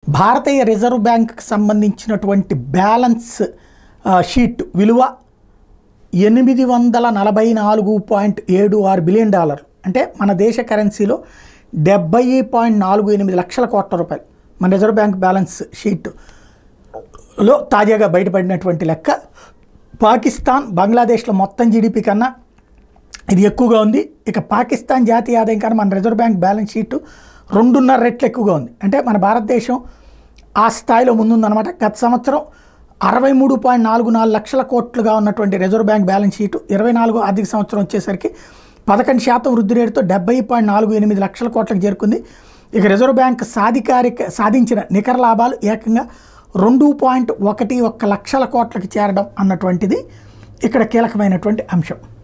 భారతీయ reserve బ్యాంక్కి సంబంధించినటువంటి balance ఆ, షీట్ విలువ ఎనిమిది వందల నలభై నాలుగు పాయింట్ ఏడు ఆరు బిలియన్ డాలర్లు అంటే మన దేశ కరెన్సీలో డెబ్బై పాయింట్ నాలుగు ఎనిమిది లక్షల కోట్ల రూపాయలు మన రిజర్వ్ బ్యాంక్ బ్యాలెన్స్ షీట్లో తాజాగా బయటపడినటువంటి లెక్క పాకిస్తాన్ బంగ్లాదేశ్లో మొత్తం జీడిపి కన్నా ఇది ఎక్కువగా ఉంది ఇక పాకిస్తాన్ జాతీయ ఆదాయం కన్నా మన రిజర్వ్ బ్యాంక్ బ్యాలెన్స్ షీట్ రెండున్నర రెట్లు ఎక్కువగా ఉంది అంటే మన భారతదేశం ఆ స్థాయిలో ముందుందన్నమాట గత సంవత్సరం అరవై మూడు పాయింట్ నాలుగు నాలుగు లక్షల కోట్లుగా ఉన్నటువంటి రిజర్వ్ బ్యాంక్ బ్యాలెన్స్ షీట్ ఇరవై నాలుగు ఆర్థిక సంవత్సరం వచ్చేసరికి పదకొండు శాతం వృద్ధి రేటుతో డెబ్బై పాయింట్ నాలుగు ఎనిమిది లక్షల కోట్లకు చేరుకుంది ఇక రిజర్వ్ బ్యాంక్ సాధికారిక సాధించిన నికర లాభాలు ఏకంగా రెండు పాయింట్ ఒకటి ఒక్క లక్షల కోట్లకి చేరడం అన్నటువంటిది ఇక్కడ కీలకమైనటువంటి అంశం